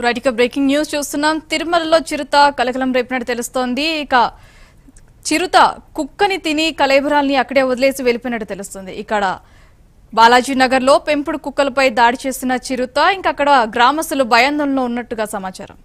right ఇక breaking news చూస్తున్నాం తిరుమలలో చిరుత కలకలం రేపినట్టు తెలుస్తోంది ఇక చిరుత కుక్కని తిని కలేబరాల్ని అక్కడే వదిలేసి వెళ్ళిపోయినట్టు తెలుస్తుంది ఇక్కడ బాలాజీ నగర్ లో పెంపుడు కుక్కలపై దాడి చేసిన చిరుత ఇంకా అక్కడ గ్రామస్తులు భయాందోళనలో ఉన్నట్టుగా సమాచారం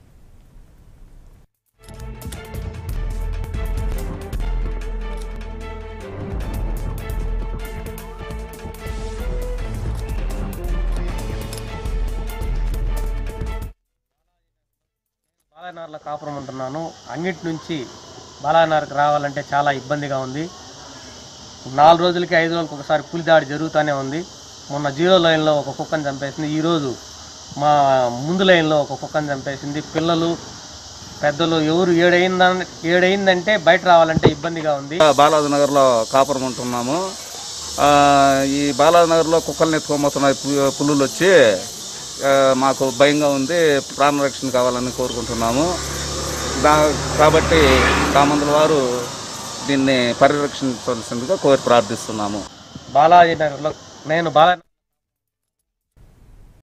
బాలానగర్లో కాపురం ఉంటున్నాను అంగిటి నుంచి బాలానగర్కి రావాలంటే చాలా ఇబ్బందిగా ఉంది నాలుగు రోజులకి ఐదు రోజులకి ఒకసారి పులి దాడి జరుగుతూనే ఉంది మొన్న జీరో లైన్లో ఒక కుక్కని చంపేసింది ఈరోజు మా ముందు లైన్లో ఒక కుక్కని చంపేసింది పిల్లలు పెద్దలు ఎవరు ఏడైందని ఏడైందంటే బయట రావాలంటే ఇబ్బందిగా ఉంది బాలాజీ నగర్లో కాపురం ఉంటున్నాము ఆ, ఈ బాలాజీ నగర్లో కుక్కల్ని ఎత్తుకోబోతున్నాయి పు- పులులు వచ్చి ఆ, మాకు భయంగా ఉంది ప్రాణరక్షణ కావాలని కోరుకుంటున్నాము దా కాబట్టి కామందుల వారు దీన్ని పరిరక్షించవలసిందిగా కోరి ప్రార్థిస్తున్నాము బాలాజీ నగర్లో నేను బాలా